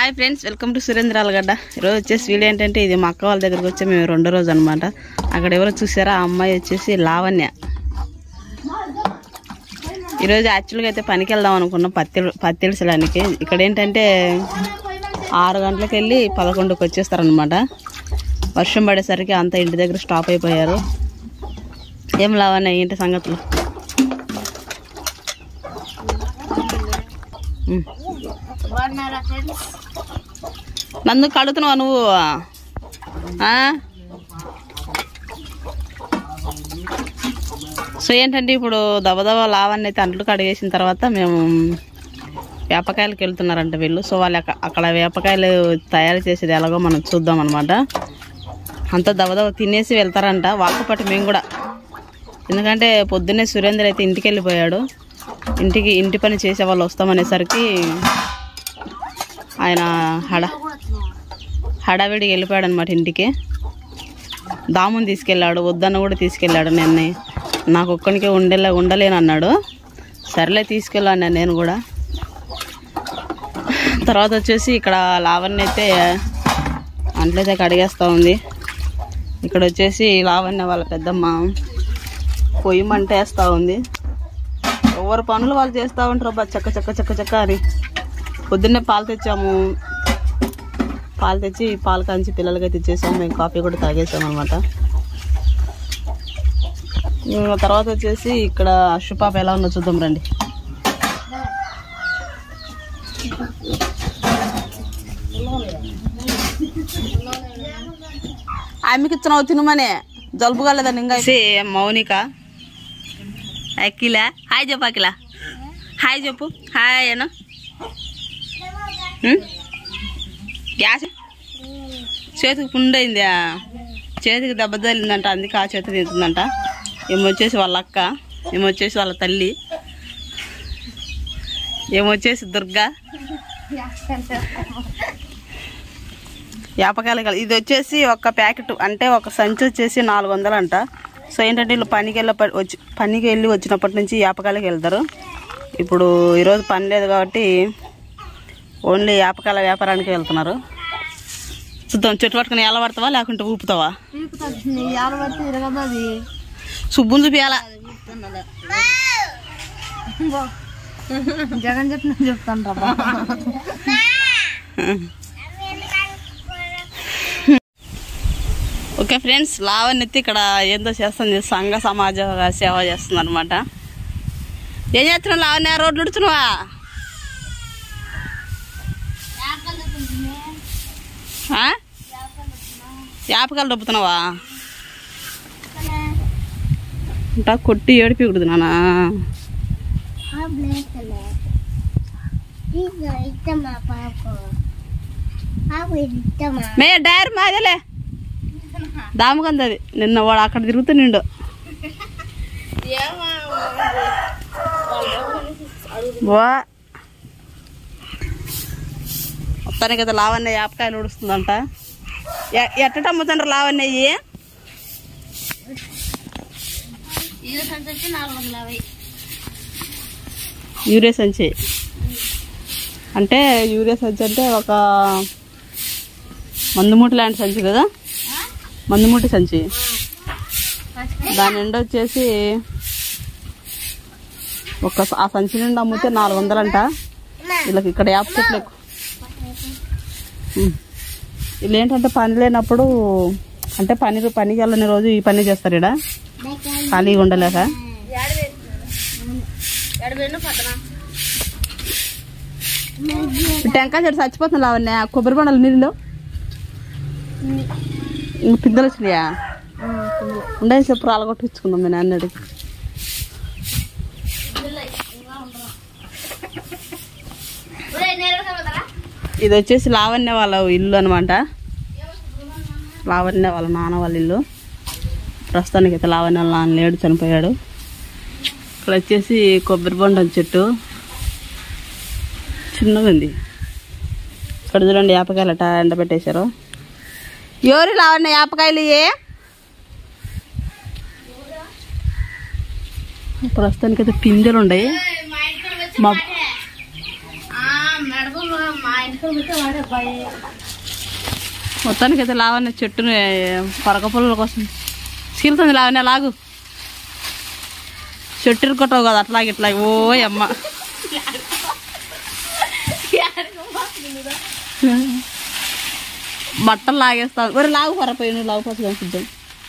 Hi friends welcome to Surendra Alagadda ఈరోజు వచ్చేసి video ఏంటంటే ఇది మా అక్క వాళ్ళ దగ్గరికి వచ్చి మేము రెండో రోజు అనమాట అక్కడ ఎవరో చూసారా ఆ అమ్మాయి వచ్చేసి లావణ్య ఈరోజు యాక్చువల్గా అయితే పనికి వెళ్దాం అనుకున్నాం పత్తి పత్తి ఇడిచడానికి ఇక్కడ ఏంటంటే ఆరు గంటలకు వెళ్ళి పదకొండుకి వచ్చేస్తారనమాట వర్షం పడేసరికి అంతా ఇంటి దగ్గర స్టాప్ అయిపోయారు ఏం లావణ్య ఏంటి సంగతులు ఉమ్. బాగున్నారా ఫ్రెండ్స్ నందు కడుగుతున్నావా నువ్వు ఆ? సో ఏంటంటే ఇప్పుడు దబదబ లావన్నీ అయితే అంట్లు కడిగేసిన తర్వాత మేము వేపకాయలకి వెళ్తున్నారంట వీళ్ళు సో వాళ్ళు అక్క- అక్కడ వేపకాయలు తయారు చేసేది ఎలాగో మనం చూద్దాం అనమాట అంతా దబదబ తినేసి వెళ్తారంట వాళ్ళతో పాటు మేము కూడా ఎందుకంటే పొద్దున్నే సురేందర్ అయితే ఇంటికి వెళ్ళిపోయాడు ఇంటికి ఇంటి పని చేసే వాళ్ళు వస్తామనేసరికి ఆయన హడ హడావిడికి వెళ్ళిపోయాడు అనమాట ఇంటికి దాముని తీసుకెళ్ళాడు వద్దన్న కూడా తీసుకెళ్ళాడు నిన్నే నాకు ఒక్కనికే ఉండలే ఉండలేను అన్నాడు సర్లే తీసుకెళ్ళాను నేను కూడా తర్వాత వచ్చేసి ఇక్కడ లావణ్య అయితే అంట్లయితే కడిగేస్తూ ఉంది ఇక్కడ వచ్చేసి లావణ్య వాళ్ళ పెద్దమ్మ పొయ్యి మంట వేస్తూ ఉంది ఎవరు పనులు వాళ్ళు చేస్తూ ఉంటారు అబ్బా చక్క చక్క చక్క చక్క అని పొద్దున్నే పాలు తెచ్చాము పాలు తెచ్చి పాలు కాంచి పిల్లలకి అయితే ఇచ్చేసాము మేము కాఫీ కూడా తాగేసాం అనమాట తర్వాత వచ్చేసి ఇక్కడ అశుపాప ఎలా ఉందో చూద్దాం రండి ఆమెకి ఇచ్చినావు తినమని జలుబు కాలేదండి ఇంకా అయితే మౌనిక అఖిల హాయ్ చెప్పు అఖిల హాయ్ చెప్పు హాయ్ అను ఉం? గ్యాస్ చేతికి పుండైందా చేతికి దెబ్బ తగిలిందంట అందుకే ఆ చేతి తింటుందంట ఏమొచ్చేసి వాళ్ళ అక్క ఏమొచ్చేసి వాళ్ళ తల్లి ఏమొచ్చేసి దుర్గా యాపకాయలు కల- ఇది వచ్చేసి ఒక ప్యాకెట్ అంటే ఒక సంచి వచ్చేసి నాలుగు వందలు అంట సో ఏంటంటే వీళ్ళు పనికి వెళ్ళ వచ్చి పనికి వెళ్ళి వచ్చినప్పటి నుంచి యాపకాయలకి వెళ్తారు ఇప్పుడు ఈరోజు పని లేదు కాబట్టి ఓన్లీ యాపకాయల వ్యాపారానికి వెళ్తున్నారు చూద్దాం చెట్టు పట్టుకుని ఎలా పడతావా లేకుంటే ఊపుతావా ఇవాళ పడితే ఇరగదది సుబ్బుని చూపియాలా జగన్ చెప్పిన చెప్తాను రా ఓకే ఫ్రెండ్స్ లావణ్యతి ఇక్కడ ఏందో చేస్తుంది సంఘ సమాజ సేవ చేస్తుంది అనమాట ఏం చేస్తున్నావు లావణ్య రోడ్లు ఉడుతున్నావా ఆ? యాపకాయలు దొబ్బుతున్నావా ఉంటా కొట్టి ఏడిపి కుడుతున్నానా ఇష్టమా పాప పాప ఇష్టమా మే డైర్ మాదేలే దామకందది నిన్న వాడు అక్కడ తిరుగుతుండు వా మొత్తానికి అయితే లావణ్య యాపకాయలు ఉడుస్తుందంట ఎ- ఎట్టట అమ్ముతుండ్రు లావణ్య ఇయ్యి? ఇది సంచి నాలుగు వందల యాభై యూరియా సంచి అంటే యూరియా సంచి అంటే ఒక మందుమూటి లాంటి సంచి కదా మందుమూటి సంచి దాని నిండా వచ్చేసి ఒక స- ఆ సంచి నిండా అమ్మితే నాలుగు వందలంట వీళ్ళకి ఇక్కడ యాప్ చెట్లు ఎక్కువ ఉమ్. వీళ్ళు ఏంటంటే పని లేనప్పుడు అంటే పని పనికి వెళ్ళని రోజు ఈ పని చేస్తారు ఇక్కడ ఖాళీగా ఉండలేక ఈ టెంకాయ చెట్టు చచ్చిపోతుంది లావణ్య కొబ్బరి బండలు నీళ్ళు ఇంక పిద్దలు వచ్చినాయా ఉండేది చెప్పు రాలగొట్టించుకుందాం మీ నాన్నడి ఇది వచ్చేసి లావణ్య వాళ్ళ ఇల్లు అనమాట లావణ్య వాళ్ళ నాన్న వాళ్ళ ఇల్లు ప్రస్తుతానికి అయితే లావణ్య వాళ్ళ నాన్న లేడు చనిపోయాడు ఇక్కడ వచ్చేసి కొబ్బరి బొండం చెట్టు చిన్నగా ఉంది ఇక్కడ చూడండి యాపకాయలు అట్ట ఎండబెట్టేశారు ఎవరు లావణ్య యాపకాయలు ఏ ప్రస్తుతానికి అయితే పిందెలు ఉన్నాయి మా మేడం మా ఇంటికి వచ్చే వాడే అబ్బాయి మొత్తానికి అయితే లావన్న చెట్టుని పరక పుల్లల కోసం చీలుతుంది లావన్న లాగు చెట్టు ఇరుక్కొట్టవు కదా అట్లాగే ఇట్లా ఓ అమ్మ బట్టలు లాగేస్తా మరి లాగు పరపోయి నువ్వు లాగు పరచుకొని సిద్ధం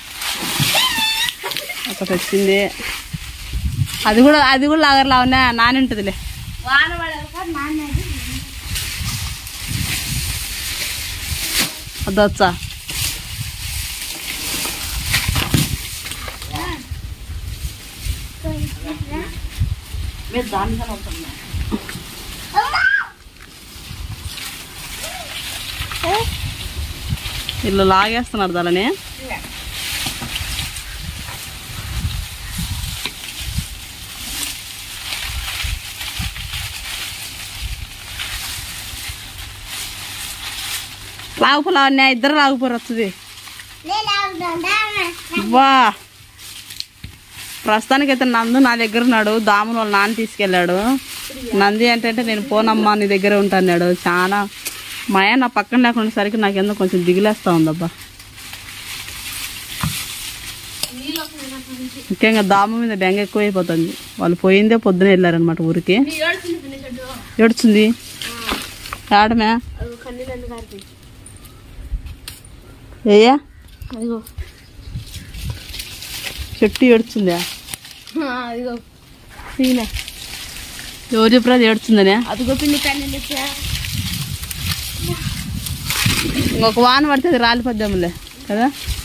ఒకటి వచ్చింది అది కూడా అది కూడా లాగరు లావన్నా నాని ఉంటుందిలే వాన పడాలి నాన్న అది వచ్చా మీరు దానికన్నా ఉంటుంది వీళ్ళు లాగేస్తున్నారు దాని లాగుపు లావణ్య ఇద్దరు లాగుపోరు వస్తుంది వా ప్రస్తుతానికి అయితే నందు నా దగ్గర ఉన్నాడు దామును వాళ్ళ నాన్న తీసుకెళ్ళాడు నంది ఏంటంటే నేను పోనమ్మా నీ దగ్గర ఉంటాన్నాడు చాలా మాయ నా పక్కన లేకుండా సరికి నాకేందో కొంచెం దిగులేస్తా ఉందబ్బా ముఖ్యంగా దాము మీద బెంగ ఎక్కువైపోతుంది వాళ్ళు పోయిందే పొద్దున వెళ్ళారనమాట ఊరికి ఏడుచుంది ఆడమే కన్నీళ్ళు గారికి ఏయా అదిగో చెట్టు ఏడుచుందా అదిగో పీనే ఎవరు చెప్పరా అది ఏడుచుందనే అదిగో పిండి కన్నీళ్ళు వచ్చా ఇంకొక వాన పడితే అది రాలిపోద్దాములే కదా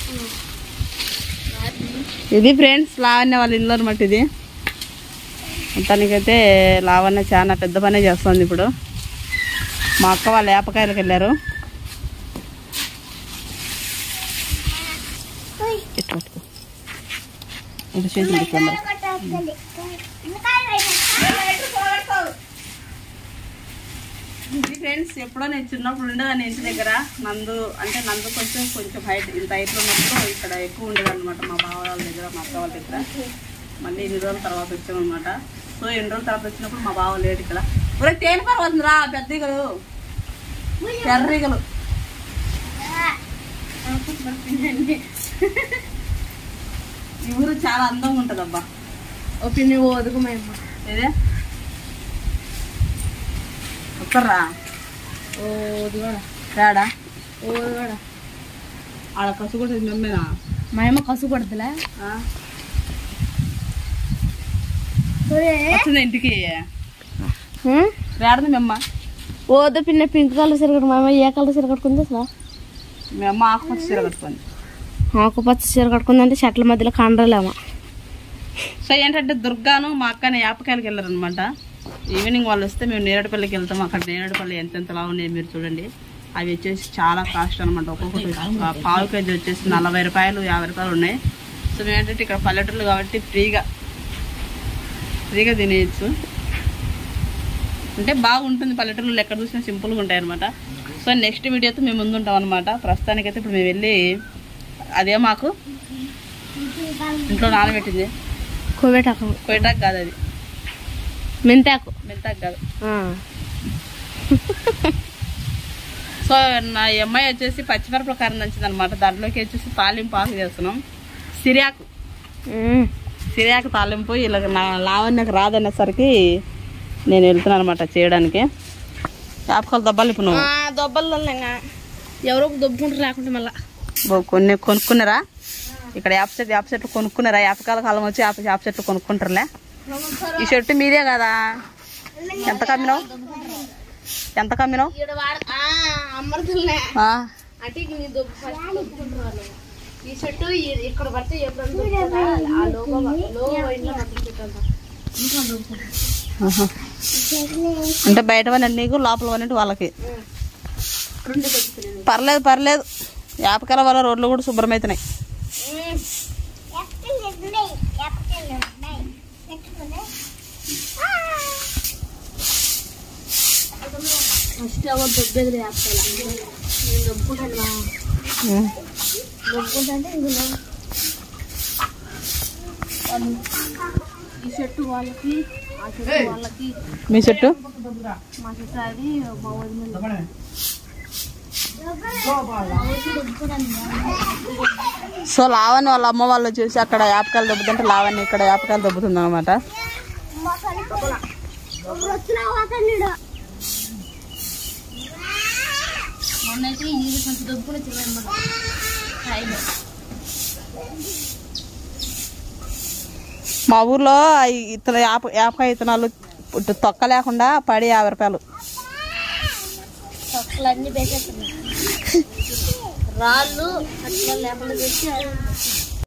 ఇది ఫ్రెండ్స్ లావణ్య వాళ్ళ ఇల్లు అనమాట ఇది మొత్తానికైతే లావణ్య చాలా పెద్ద పనే చేస్తుంది ఇప్పుడు మా అక్క వాళ్ళ ఏపకాయలకు వెళ్ళారు ఇటు పట్టుకో ఇటు చేతులు పెట్టుకోండి ఇది ఫ్రెండ్స్ ఎప్పుడో నేను చిన్నప్పుడు ఉండేదాన్ని ఇంటి దగ్గర నందు అంటే నందు కొంచెం కొంచెం హైట్ ఇంత హైట్లో ఉన్నప్పుడు ఇక్కడ ఎక్కువ ఉండేది అనమాట మా బావ వాళ్ళ దగ్గర మా అక్క వాళ్ళ దగ్గర మళ్ళీ ఎన్ని రోజుల తర్వాత వచ్చామన్నమాట సో ఎన్ని రోజుల తర్వాత వచ్చినప్పుడు మా బావ లేడు ఇక్కడ ఒరే తేనె పర్వతుంది రా పెద్ద ఈగలు ఎర్ర ఈగలు ఈ ఊరు చాలా అందంగా ఉంటుంది అబ్బా ఓ పిన్ని ఓ ఒదుగుమయ్యమ్మ ఏదే ఒక్కర్రా ఓ ఒదుగోడ రాడా ఓ ఒదుగోడ ఆడ కసు కూడా మమ్మేనా మా అమ్మ కసు పడుతులే వచ్చింది ఇంటికి రాడదు మీ అమ్మ ఓదో పిన్న పింక్ కలర్ సీర మా అమ్మ ఏ కలర్ సీర కట్టుకుంది అసలు మీ అమ్మ ఆకుపచ్చ చీర కట్టుకుంది ఆకుపచ్చ చీర కట్టుకుందంటే చెట్ల మధ్యలో కండలేమో సో ఏంటంటే దుర్గాను మా అక్కని యాపకాయలకి వెళ్ళారనమాట ఈవినింగ్ వాళ్ళు వస్తే మేము నేరేడుపల్లికి వెళ్తాం అక్కడ నేరేడుపల్లి ఎంతెంతలా ఉన్నాయి మీరు చూడండి అవి వచ్చేసి చాలా కాస్ట్ అనమాట ఒక్కొక్కటి ఆ పావు కేజీ వచ్చేసి నలభై రూపాయలు యాభై రూపాయలు ఉన్నాయి సో మేము ఏంటంటే ఇక్కడ పల్లెటూళ్ళు కాబట్టి ఫ్రీగా ఫ్రీగా తినేయచ్చు అంటే బాగుంటుంది పల్లెటూళ్ళు ఎక్కడ చూసినా సింపుల్గా ఉంటాయి అనమాట సో నెక్స్ట్ వీడియోతో మేము ముందు ఉంటాం అనమాట ప్రస్తుతానికైతే ఇప్పుడు మేము వెళ్ళి అదే మాకు ఇంట్లో నానబెట్టింది కోవేటాకు కొయ్యటాకు కాదు అది మెంతాకు మెంతాకు కాదు సో నా అమ్మాయి వచ్చేసి పచ్చిమిరపల కారం నంచింది అనమాట దాంట్లోకి వచ్చేసి తాలింపు ఆకు చేస్తున్నాం సిరియాకు సిరియాకు తాలింపు ఇలా నా లావణ్యకు రాదనేసరికి నేను వెళ్తున్నాను అనమాట చేయడానికి యాపకాలు దబ్బాలు ఇప్పుడు నువ్వు దొబ్బలు ఎవరో దొబ్బుకుంటారు లేకుంటే మళ్ళా బో కొన్ని కొనుక్కున్నారా ఇక్కడ యాప చెట్టు యాప చెట్లు కొనుక్కున్నారా యాపకాల కాలం వచ్చి యాప యాప చెట్లు కొనుక్కుంటారులే ఈ చెట్టు మీదే కదా ఎంత కమ్మినావు ఎంత కమ్మినావు అమ్మడుతులే ఆ, అంటే ఇక నీ దొబ్బు ఫస్ట్ దొబ్బుకుంటారు వాళ్ళు ఈ చెట్టు ఈ- ఇక్కడ పడితే ఎప్పుడన్నా దొబ్బుకుంటా ఆ లోగో లోగో ఇంట్లో పక్కన పెట్టాలి ఆహా. అంటే బయట పని నీకు లోపల పని వాళ్ళకి రెండు దొబ్బుతున్నాయి పర్లేదు పర్లేదు యాపకాల వల్ల రోడ్లు కూడా శుభ్రమవుతున్నాయి ఫస్ట్ ఎవరు దొబ్బేది వేస్తాను నేను దొబ్బుకుంటాను ఉం. దొబ్బుకుంటా అంటే ఇందులో ఈ చెట్టు వాళ్ళకి ఆ చెట్టు వాళ్ళకి మీ చెట్టు మా చెట్టు అది మా వదిన సో లావణ్య వాళ్ళ అమ్మ వాళ్ళు చూసి అక్కడ యాపకాయలు దొబ్బుతుంటే లావణ్య ఇక్కడ యాపకాయలు దొబ్బుతుంది అనమాట మొన్నైతే ఇది కొంచెం దొబ్బుకుని తిన్నాను మా ఊర్లో ఈ ఇతర యాప యాపకాయ ఇత్తనాలు ఇటు తొక్క లేకుండా పడి యాభై రూపాయలు తొక్కలన్నీ వేసేస్తున్నాయి రాళ్ళు అట్లా లేకుండా తెచ్చి